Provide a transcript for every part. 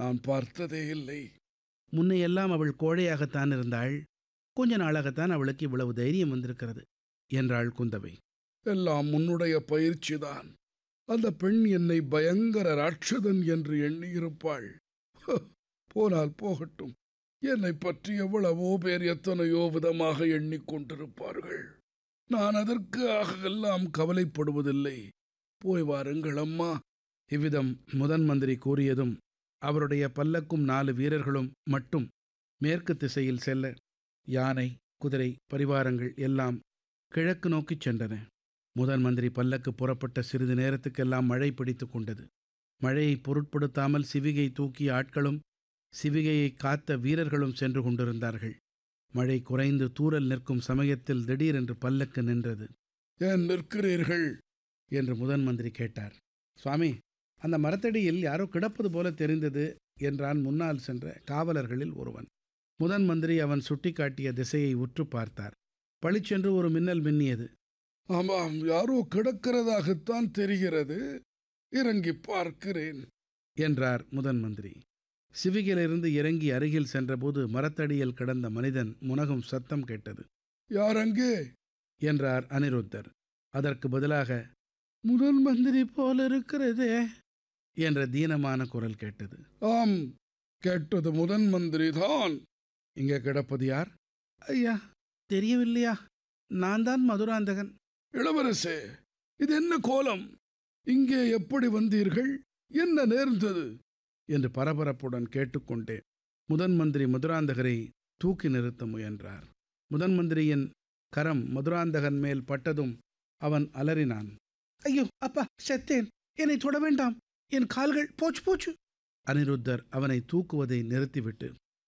நான் பார்த்ததே இல்லை முன்னையெல்லாம் அவள் கோழையாகத்தான் இருந்தாள் கொஞ்ச நாளாகத்தான் அவளுக்கு இவ்வளவு தைரியம் வந்திருக்கிறது என்றாள் குந்தவை எல்லாம் உன்னுடைய பயிற்சிதான் அந்த பெண் என்னை பயங்கர ராட்சதன் என்று எண்ணியிருப்பாள் ஹ, போனால் போகட்டும் என்னை பற்றி எவ்வளவோ பேர் எத்தனையோ விதமாக எண்ணிக்கொண்டிருப்பார்கள் நான் அதற்கு எல்லாம் கவலைப்படுவதில்லை போய் வாருங்கள் அம்மா இவ்விதம் முதன் மந்திரி கூறியதும் அவருடைய பல்லக்கும் நாலு வீரர்களும் மட்டும் மேற்கு திசையில் செல்ல யானை குதிரை பரிவாரங்கள் எல்லாம் கிழக்கு நோக்கிச் சென்றன முதன் மந்திரி பல்லக்கு புறப்பட்ட சிறிது நேரத்துக்கெல்லாம் மழை பிடித்து கொண்டது மழையை பொருட்படுத்தாமல் சிவிகை தூக்கிய ஆட்களும் சிவிகையை காத்த வீரர்களும் சென்று கொண்டிருந்தார்கள் மழை குறைந்து தூறல் நிற்கும் சமயத்தில் திடீரென்று பல்லக்கு நின்றது ஏன் நிற்கிறீர்கள் என்று முதன் மந்திரி கேட்டார் சுவாமி அந்த மரத்தடியில் யாரோ கிடப்பது போல தெரிந்தது என்றான் முன்னால் சென்ற காவலர்களில் ஒருவன் முதன் மந்திரி அவன் சுட்டிக்காட்டிய திசையை உற்று பார்த்தார் பளிச்சென்று ஒரு மின்னல் மின்னியது ஆமாம் யாரோ கிடக்கிறதாகத்தான் தெரிகிறது இறங்கி பார்க்கிறேன் என்றார் முதன் மந்திரி சிவிகிலிருந்து இறங்கி அருகில் சென்றபோது மரத்தடியில் கிடந்த மனிதன் முனகும் சத்தம் கேட்டது யார் அங்கே என்றார் அனிருத்தர் அதற்கு பதிலாக முதன் மந்திரி போல இருக்கிறதே என்ற தீனமான குரல் கேட்டது ஆம் கேட்டது முதன் மந்திரி தான் இங்கே கிடப்பது யார் ஐயா தெரியவில்லையா நான் தான் மதுராந்தகன் இளவரசே இது என்ன கோலம் இங்கே எப்படி வந்தீர்கள் என்ன நேர்ந்தது என்று பரபரப்புடன் கேட்டுக்கொண்டே முதன் மந்திரி மதுராந்தகரை தூக்கி நிறுத்த முயன்றார் முதன் மந்திரியின் கரம் மதுராந்தகன் மேல் பட்டதும் அவன் அலறினான் ஐயோ அப்பா செத்தேன் என்னை தொட வேண்டாம் என் கால்கள் போச்சு போச்சு அனிருத்தர் அவனை தூக்குவதை நிறுத்திவிட்டு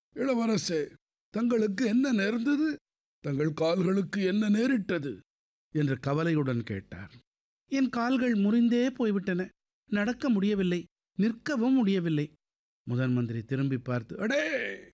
இளவரசே தங்களுக்கு என்ன நேர்ந்தது தங்கள் கால்களுக்கு என்ன நேரிட்டது என்று கவலையுடன் கேட்டார் என் கால்கள் முறிந்தே போய்விட்டன நடக்க முடியவில்லை நிற்கவும் முடியவில்லை முதன் மந்திரி திரும்பி பார்த்து அடே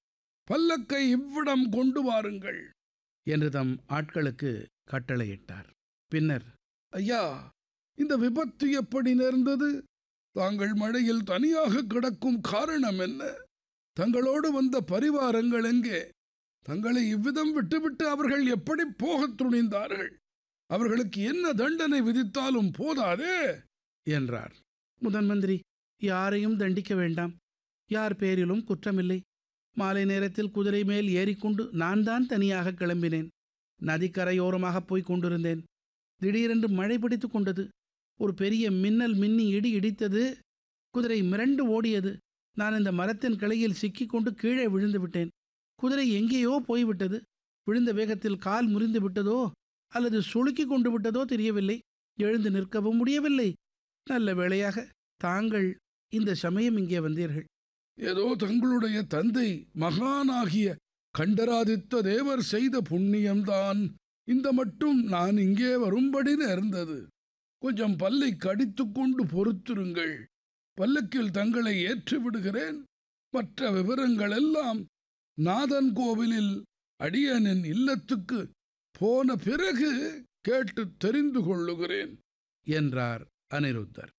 பல்லக்கை இவ்விடம் கொண்டு வாருங்கள் என்று தம் ஆட்களுக்கு கட்டளையிட்டார் பின்னர் ஐயா இந்த விபத்து எப்படி நேர்ந்தது தாங்கள் மழையில் தனியாக கிடக்கும் காரணம் என்ன தங்களோடு வந்த பரிவாரங்கள் எங்கே தங்களை இவ்விதம் விட்டுவிட்டு அவர்கள் எப்படி போகத் துணிந்தார்கள் அவர்களுக்கு என்ன தண்டனை விதித்தாலும் போதாதே என்றார் முதன் மந்திரி யாரையும் தண்டிக்க வேண்டாம் யார் பேரிலும் குற்றமில்லை மாலை நேரத்தில் குதிரை மேல் ஏறிக்கொண்டு நான் தான் தனியாக கிளம்பினேன் நதிக்கரையோரமாக போய்க் கொண்டிருந்தேன் திடீரென்று மழை பிடித்து கொண்டது ஒரு பெரிய மின்னல் மின்னி இடி இடித்தது குதிரை மிரண்டு ஓடியது நான் இந்த மரத்தின் கிளையில் சிக்கிக்கொண்டு கீழே விழுந்து விட்டேன் குதிரை எங்கேயோ போய்விட்டது விழுந்த வேகத்தில் கால் முறிந்து விட்டதோ அல்லது சுளுக்கி கொண்டு விட்டதோ தெரியவில்லை எழுந்து நிற்கவும் முடியவில்லை நல்ல வேளையாக தாங்கள் இந்த சமயம் இங்கே வந்தீர்கள் ஏதோ தங்களுடைய தந்தை மகானாகிய கண்டராதித்த தேவர் செய்த புண்ணியம்தான் இந்த மட்டும் நான் இங்கே வரும்படி நேர்ந்தது கொஞ்சம் பல்லை கடித்துக்கொண்டு பொறுத்திருங்கள் பல்லக்கில் தங்களை ஏற்றி விடுகிறேன் மற்ற விவரங்கள் எல்லாம் நாதன் கோவிலில் அடியனின் இல்லத்துக்கு போன பிறகு கேட்டு தெரிந்து கொள்ளுகிறேன் என்றார் அனிருத்தர்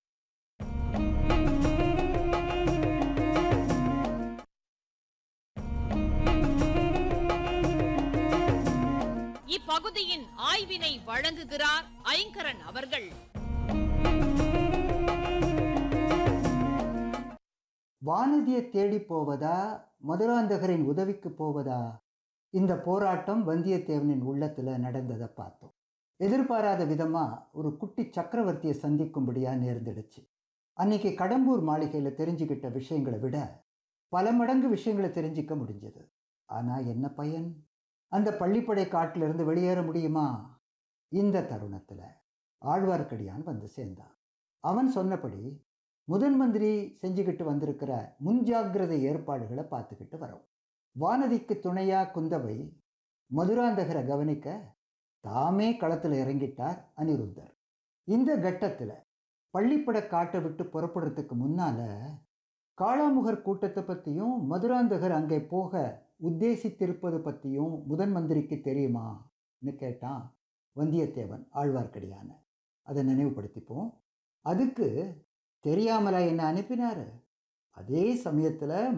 இப்பகுதியின் ஆய்வினை வழங்குகிறார் ஐங்கரன் அவர்கள் வானதியை தேடி போவதா மதுராந்தகரின் உதவிக்கு போவதா இந்த போராட்டம் வந்தியத்தேவனின் உள்ளத்துல நடந்ததை பார்த்தோம் எதிர்பாராத விதமா ஒரு குட்டி சக்கரவர்த்தியை சந்திக்கும்படியா நேர்ந்துடுச்சு அன்னைக்கு கடம்பூர் மாளிகையில தெரிஞ்சுக்கிட்ட விஷயங்களை விட பல மடங்கு விஷயங்களை தெரிஞ்சிக்க முடிஞ்சது ஆனா என்ன பயன் அந்த பள்ளிப்படை காட்டிலிருந்து வெளியேற முடியுமா இந்த தருணத்துல ஆழ்வார்க்கடியான் வந்து சேர்ந்தான் அவன் சொன்னபடி முதன் மந்திரி செஞ்சுக்கிட்டு வந்திருக்கிற முன்ஜாக்கிரதை ஏற்பாடுகளை பார்த்துக்கிட்டு வரோம் வானதிக்கு துணையா குந்தவை மதுராந்தகரை கவனிக்க தாமே களத்தில் இறங்கிட்டார் அனிருத்தர் இந்த கட்டத்தில் பள்ளிப்பட காட்டை விட்டு புறப்படுறதுக்கு முன்னால காளாமுகர் கூட்டத்தை பற்றியும் மதுராந்தகர் அங்கே போக உத்தேசித்திருப்பது பற்றியும் முதன் மந்திரிக்கு தெரியுமான்னு கேட்டான் வந்தியத்தேவன் ஆழ்வார்க்கடியான அதை நினைவுபடுத்திப்போம் அதுக்கு தெரியாமலா என்ன அனுப்பினாரு அதே சமயத்தில்